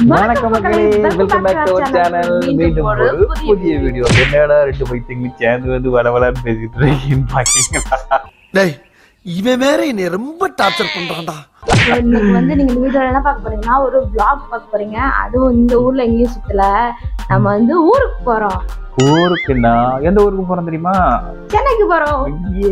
வணக்கம் மக்களே welcome back to our channel மீண்டும் ஒரு புதிய வீடியோ என்னடா ரெண்டு பைத்தியங்க சேர்ந்து வந்து வளவலன்னு பேசிட்டு இருக்கீங்கன்னு பாக்கீங்களா டேய் இவன் வேற என்னை ரொம்ப டார்ச்சர் பண்றான்டா இன்னைக்கு வந்து நீங்க இந்த வீடியோல என்ன பார்க்க போறீங்கன்னா ஒரு vlog பார்க்க போறீங்க அதுவும் இந்த ஊர்ல எங்கேயும் சுத்தல நம்ம வந்து ஊருக்கு போறோம் ஊருக்குன்னா எந்த ஊருக்கு போறோம் தெரியுமா சென்னைக்கு போறோம்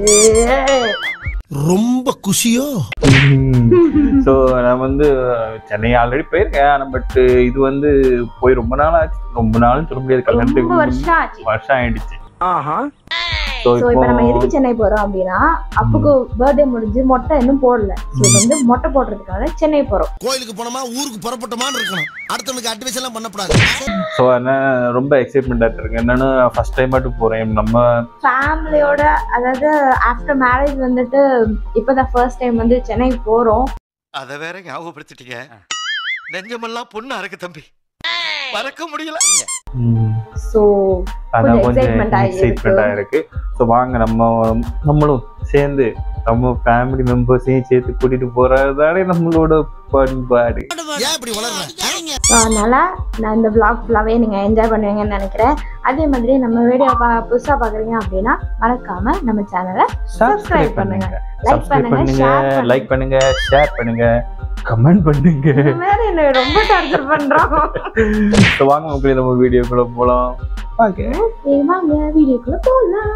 ரொம்ப குஷியோ ஸோ நான் வந்து சென்னை ஆல்ரெடி போயிருக்கேன் ஆனா பட் இது வந்து போய் ரொம்ப நாள் ஆச்சு ரொம்ப நாள் சொல்ல முடியாது ரொம்ப கல்யாணத்துக்கு வருஷம் ஆச்சு வருஷம் ஆயிடுச்சு ஆஹா ஸோ சோ இப்ப நம்ம எதுக்கு சென்னை போறோம் அப்படின்னா அப்புக்கு பர்த்டே முடிஞ்சு மொட்டை இன்னும் போடல சோ வந்து மொட்டை போடுறதுக்காக சென்னை போறோம் கோயிலுக்கு போனோமா ஊருக்கு புறப்பட்டோமான்னு இருக்கணும் அடுத்தவனுக்கு அட்வைஸ் எல்லாம் பண்ணக்கூடாது ஸோ என்ன ரொம்ப எக்ஸைட்மெண்ட்டாக இருக்கு என்னன்னு ஃபர்ஸ்ட் டைம் மட்டும் போறேன் நம்ம ஃபேமிலியோட அதாவது ஆஃப்டர் மேரேஜ் வந்துட்டு இப்பதான் ஃபர்ஸ்ட் டைம் வந்து சென்னை போறோம் அத வேற ஞாபகப்படுத்திட்டீங்க நெஞ்சமெல்லாம் பொண்ணு அறக்கு தம்பி மறக்க முடியல சோ அதான் கொஞ்சம் கொஞ்சம் excitement ஆ எக்ஸைட்மெண்டா இருக்கு ஸோ வாங்க நம்ம நம்மளும் சேர்ந்து நம்ம ஃபேமிலி மெம்பர்ஸையும் சேர்த்து கூட்டிட்டு போறதுதானே நம்மளோட பண்பாடு ஏன் இப்படி வளர்ற ஸோ அதனால நான் இந்த vlog ஃபுல்லாகவே நீங்கள் என்ஜாய் பண்ணுவீங்கன்னு நினைக்கிறேன் அதே மாதிரி நம்ம வீடியோ பா புதுசாக பார்க்குறீங்க அப்படின்னா மறக்காம நம்ம சேனலை சப்ஸ்கிரைப் பண்ணுங்க Like சப்ஸ்கிரைப் பண்ணுங்க, பண்ணுங்க share பண்ணுங்க. லைக் பண்ணுங்க ஷேர் பண்ணுங்க கமெண்ட் பண்ணுங்க வேற என்ன ரொம்ப டார்ச்சர் பண்ணுறோம் ஸோ வாங்க மக்களே நம்ம வீடியோக்குள்ள போலாம் ஓகே வாங்க வீடியோக்குள்ள போகலாம்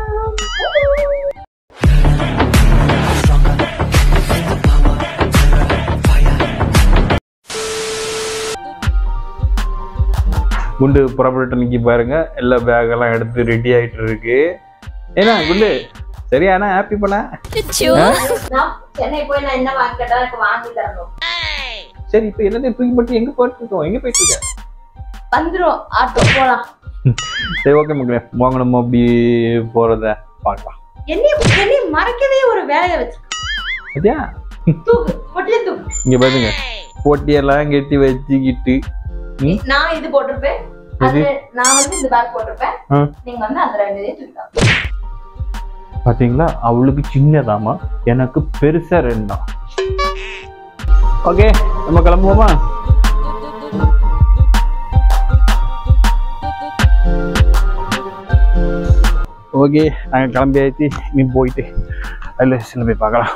குண்டு புறப்பட்டு நிக்கி பாருங்க எல்லா பேக் எல்லாம் எடுத்து ரெடி ஆயிட்டு இருக்கு ஏன்னா குண்டு சரியானா ஹாப்பி பண்ண நான் சென்னை போய் நான் என்ன வாங்கி கேட்டாலும் எனக்கு வாங்கி தரணும் சரி இப்போ எல்லாத்தையும் தூக்கி மட்டும் எங்க போயிட்டு இருக்கோம் எங்க போயிட்டு இருக்க வந்துரும் ஆட்டோ போலாம் சரி ஓகே மக்களே வாங்க நம்ம அப்படி போறத பார்க்கலாம் என்னையும் என்னையும் மறக்கவே ஒரு வேலையை வச்சு சரியா தூக்கு பொட்டிலே தூக்கு இங்க பாருங்க போட்டியெல்லாம் கட்டி வச்சுக்கிட்டு ம்? நான் இது போட்டிருப்பேன் அது நான் வந்து இந்த பேக் போட்டிருப்பேன் ஆ. நீங்க வந்து அந்த ரெண்டு இதையும் தூக்கலாம் பாத்தீங்களா அவளுக்கு சின்னதாமா எனக்கு பெருசா ரெண்டா ஓகே நம்ம கிளம்புவோமா ஓகே நாங்கள் கிளம்பியாச்சு நீ போயிட்டு ரயில்வே ஸ்டேஷனில் போய் பார்க்கலாம்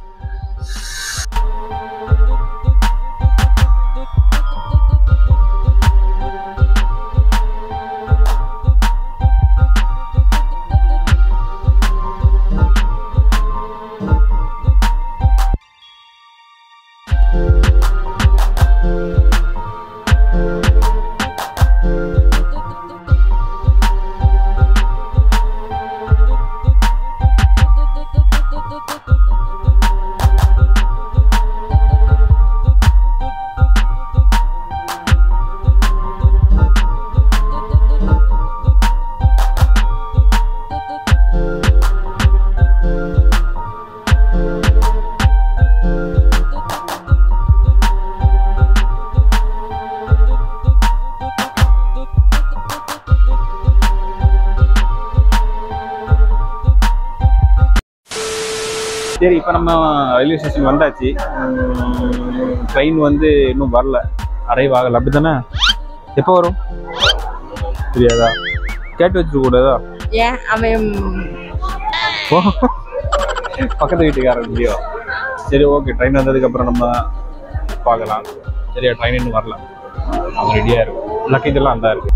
சரி இப்போ நம்ம ரயில்வே ஸ்டேஷன் வந்தாச்சு ட்ரெயின் வந்து இன்னும் வரல அரைவ் ஆகலை அப்படி தானே எப்போ வரும் தெரியாதா கேட்டு வச்சுக்க கூடாதா ஏன் அவன் ஓ, பக்கத்து வீட்டுக்காரன் இல்லையோ சரி ஓகே ட்ரெயின் வந்ததுக்கப்புறம் நம்ம பார்க்கலாம் சரியா ட்ரெயின் இன்னும் வரல அவங்க ரெடியாக இருக்கும் லக்கேஜ் எல்லாம் அந்த இருக்கு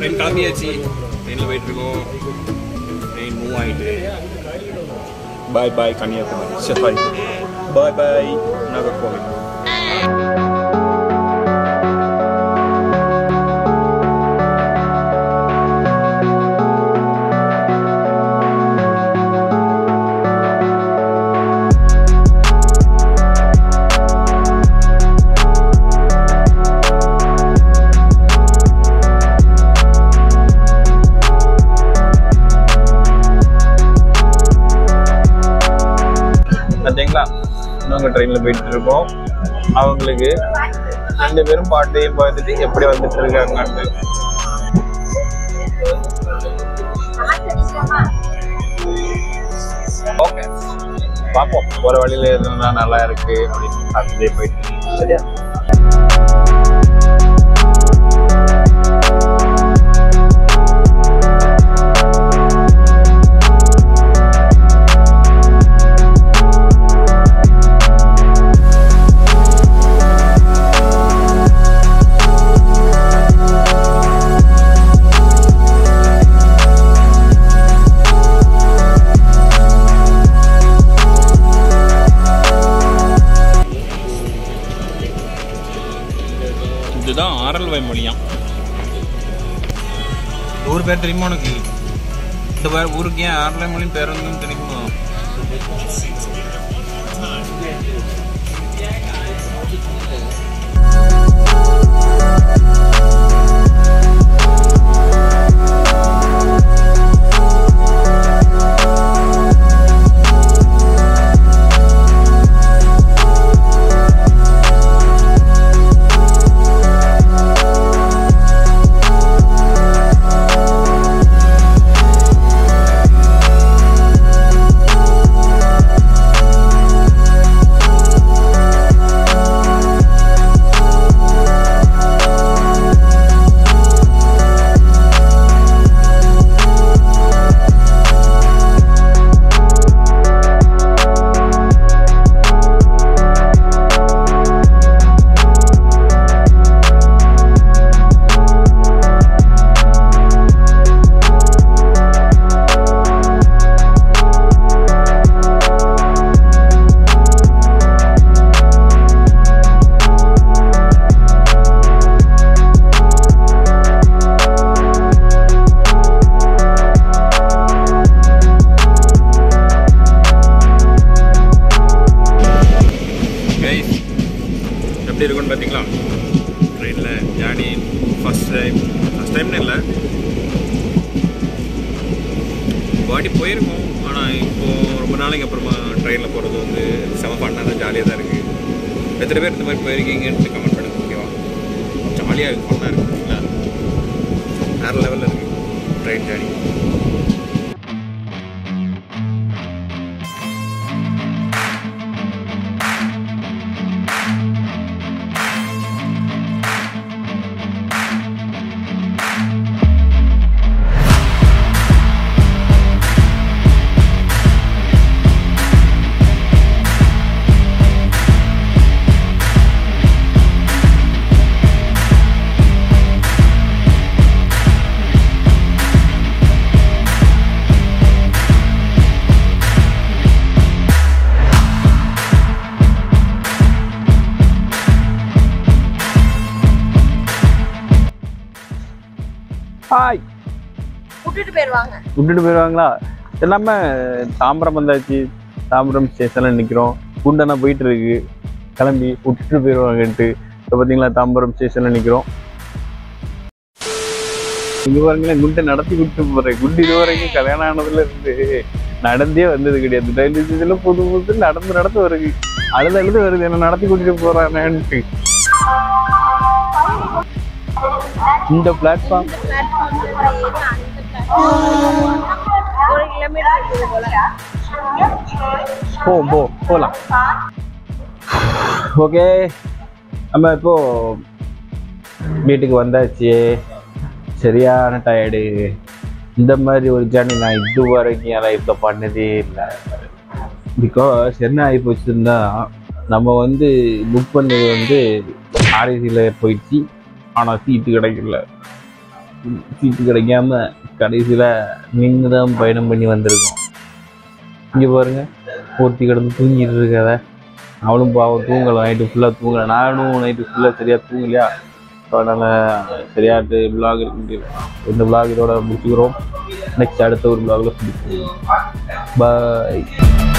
ட்ரெயின் கிளம்பியாச்சு ட்ரெயினில் போயிட்டு இருக்கோம் ட்ரெயின் மூவ் ஆகிட்டு பாய் பாய் கன்னியாகுமரி சரி பாய் பாய் நாகர்கோவில் பார்த்தீங்களா இன்னொங்க ட்ரெயினில் போயிட்டு இருக்கோம் அவங்களுக்கு ரெண்டு பேரும் பாட்டையும் பார்த்துட்டு எப்படி வந்துட்டு இருக்காங்கன்னு ஓகே பார்ப்போம் போகிற வழியில எதுனா நல்லா இருக்கு அப்படின்னு பார்த்துட்டே போயிட்டு சரியா இதுதான் ஆரல்வாய் மொழியாம் ஊர் பேர் தெரியுமா உனக்கு இந்த பேர் ஊருக்கு ஏன் ஆரல்வாய் மொழி பேர் வந்து தெரியுமா கைஸ் எப்படி இருக்குன்னு பார்த்தீங்களா ட்ரெயினில் ஜானி ஃபஸ்ட் டைம் ஃபஸ்ட் டைம்னு இல்லை வாட்டி போயிருக்கோம் ஆனால் இப்போது ரொம்ப நாளைக்கு அப்புறமா ட்ரெயினில் போகிறது வந்து செம ஃபன்னாக தான் ஜாலியாக தான் இருக்குது எத்தனை பேர் இந்த மாதிரி போயிருக்கீங்கன்னு கமெண்ட் பண்ணுங்க ஓகேவா ஜாலியாக இருக்குது ஃபன்னாக இருக்குது இல்லை வேறு லெவலில் இருக்குது ட்ரெயின் ஜானி ஹாய் விட்டுட்டு போயிடுவாங்க விட்டுட்டு போயிடுவாங்களா சரி நம்ம தாம்பரம் வந்தாச்சு தாம்பரம் ஸ்டேஷனில் நிற்கிறோம் குண்டனா போயிட்டு இருக்கு கிளம்பி விட்டுட்டு போயிடுவாங்கன்ட்டு இப்போ பார்த்தீங்களா தாம்பரம் ஸ்டேஷனில் நிற்கிறோம் இங்க பாருங்களேன் குண்டை நடத்தி விட்டு போறேன் குண்டு இது வரைக்கும் கல்யாணம் ஆனதுல இருந்து நடந்தே வந்தது கிடையாது ரயில்வே ஸ்டேஷன்ல புது புது நடந்து நடந்து வருது அழுது அழுது வருது என்ன நடத்தி கூட்டிட்டு போறானேன்ட்டு இந்த பிளாட்ஃபார்ம் ஒரு கிலோமீட்டர் இருக்குது போல போ போ போகலாம் ஓகே நம்ம இப்போ வீட்டுக்கு வந்தாச்சு சரியான டயர்டு இந்த மாதிரி ஒரு ஜேர்னி நான் இது வரைக்கும் என் லைஃப்பில் பண்ணதே இல்லை பிகாஸ் என்ன ஆகி போச்சுன்னா நம்ம வந்து புக் பண்ணது வந்து ஆர்ஏசியில் போயிடுச்சு ஆனால் சீட்டு கிடைக்கல சீட்டு கிடைக்காம கடைசியில் நின்று தான் பயணம் பண்ணி வந்திருக்கோம் இங்கே பாருங்க ஒருத்தி கிடந்து தூங்கிட்டு இருக்காத அவளும் பாவம் தூங்கலை நைட்டு ஃபுல்லாக தூங்கலை நானும் நைட்டு ஃபுல்லாக சரியாக தூங்கலையா ஸோ அதனால் சரியாட்டு விலாக் இருக்க முடியல இந்த விலாக் இதோட முடிச்சுக்கிறோம் நெக்ஸ்ட் அடுத்த ஒரு விலாகில் சந்திப்போம் பாய்